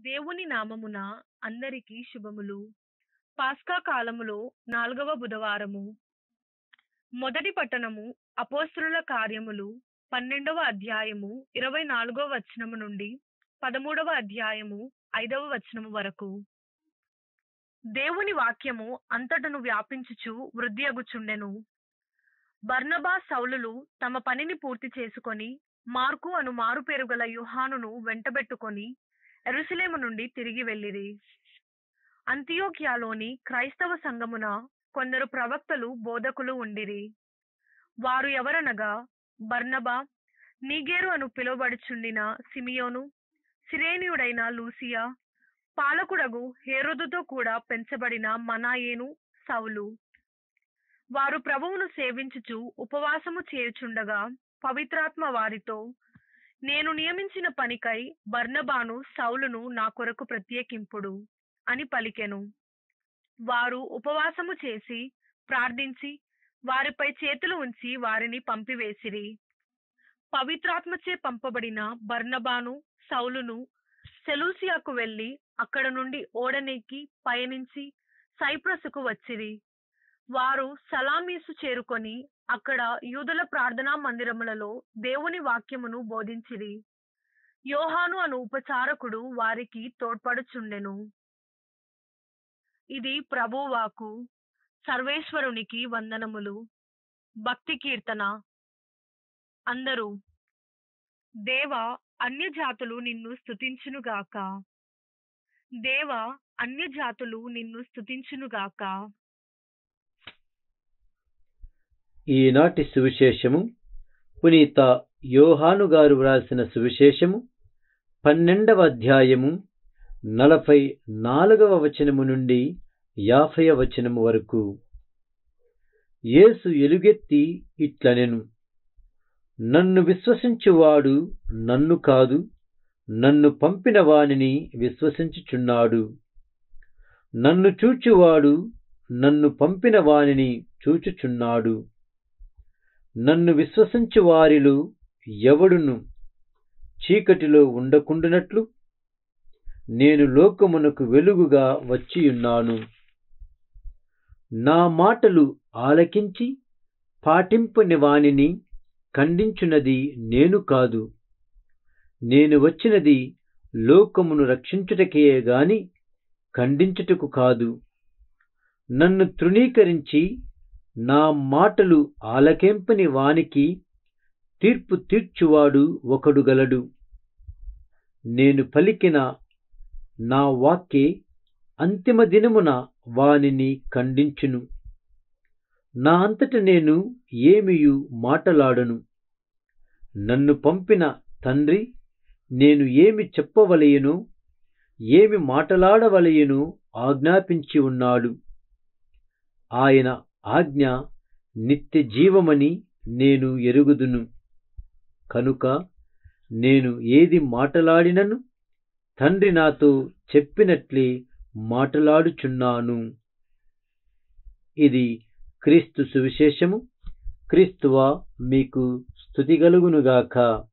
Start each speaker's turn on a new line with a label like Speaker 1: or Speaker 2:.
Speaker 1: దేవుని నామమున అందరికీ శుభములు పాస్కా కాలములో నాలుగవ బుధవారము మొదటి పట్టణము అపోస్తుల కార్యములు పన్నెండవ అధ్యాయము ఇరవై నాలుగవ వచనము నుండి పదమూడవ అధ్యాయము ఐదవ వచనము వరకు దేవుని వాక్యము అంతటను వ్యాపించుచు వృద్ధియగుచుండెను బర్నబా సౌలులు తమ పనిని పూర్తి చేసుకొని మార్కు అను మారు పేరు గల యోహానును వెంటబెట్టుకొని ఎరుసలేము నుండి తిరిగి వెళ్ళిరి అంతియోక్యాలోని క్రైస్తవ సంఘమున కొందరు ప్రవక్తలు బోధకులు ఉండిరి వారు ఎవరనగా బర్నబా నీగేరు అను పిలువబడుచుండిన సిమియోను సిరేనియుడైన లూసియా పాలకుడగు హేరోదుతో కూడా పెంచబడిన మనాయేను సౌలు వారు ప్రభువును సేవించుచు ఉపవాసము చేయుచుండగా పవిత్రాత్మ వారితో నేను నియమించిన పనికై బర్నబాను సౌలును నా కొరకు ప్రత్యేకింపుడు అని పలికెను వారు ఉపవాసము చేసి ప్రార్థించి వారిపై చేతులు ఉంచి వారిని పంపివేసిరి పవిత్రాత్మచే పంపబడిన బర్నబాను సౌలును సెలూసియాకు వెళ్లి అక్కడ నుండి ఓడనెక్కి పయనించి సైప్రసుకు వచ్చిరి వారు సలామీసు చేరుకొని అక్కడ యూదుల ప్రార్థనా మందిరములలో దేవుని వాక్యమును బోధించిరి యోహాను అను ఉపచారకుడు వారికి తోడ్పడుచుండెను ఇది ప్రభువాకు సర్వేశ్వరునికి వందనములు భక్తి కీర్తన అందరూ దేవ అన్య జాతులు నిన్ను స్తుతించునుగాక దేవ అన్య జాతులు నిన్ను స్తుతించునుగాక
Speaker 2: ఈనాటి సువిశేషము పునీత యోహాను గారు వ్రాసిన సువిశేషము పన్నెండవ అధ్యాయము నలభై నాలుగవ వచనము నుండి యాభై వచనము వరకు యేసు ఎలుగెత్తి ఇట్లనెను నన్ను విశ్వసించువాడు నన్ను కాదు నన్ను పంపిన వానిని విశ్వసించుచున్నాడు నన్ను చూచువాడు నన్ను పంపిన వానిని చూచుచున్నాడు నన్ను విశ్వసించు వారిలో ఎవడును చీకటిలో ఉండకుండునట్లు నేను లోకమునకు వెలుగుగా వచ్చియున్నాను నా మాటలు ఆలకించి పాటింపని వానిని ఖండించున్నది నేను కాదు నేను వచ్చినది లోకమును రక్షించుటకే గాని ఖండించుటకు కాదు నన్ను తృణీకరించి నా మాటలు ఆలకెంపని వానికి తీర్పు తీర్చువాడు ఒకడు గలడు నేను పలికిన నా వాక్యే అంతిమ దినమున వానిని ఖండించును నా అంతట నేను ఏమియు మాటలాడను నన్ను పంపిన తండ్రి నేను ఏమి చెప్పవలయనో ఏమి మాటలాడవలయనో ఆజ్ఞాపించి ఉన్నాడు ఆయన ఆజ్ఞ నిత్య జీవమని నేను ఎరుగుదును కనుక నేను ఏది మాటలాడినను తండ్రి నాతో చెప్పినట్లే మాటలాడుచున్నాను ఇది క్రీస్తు సువిశేషము క్రీస్తువా మీకు స్థుతి కలుగునుగాక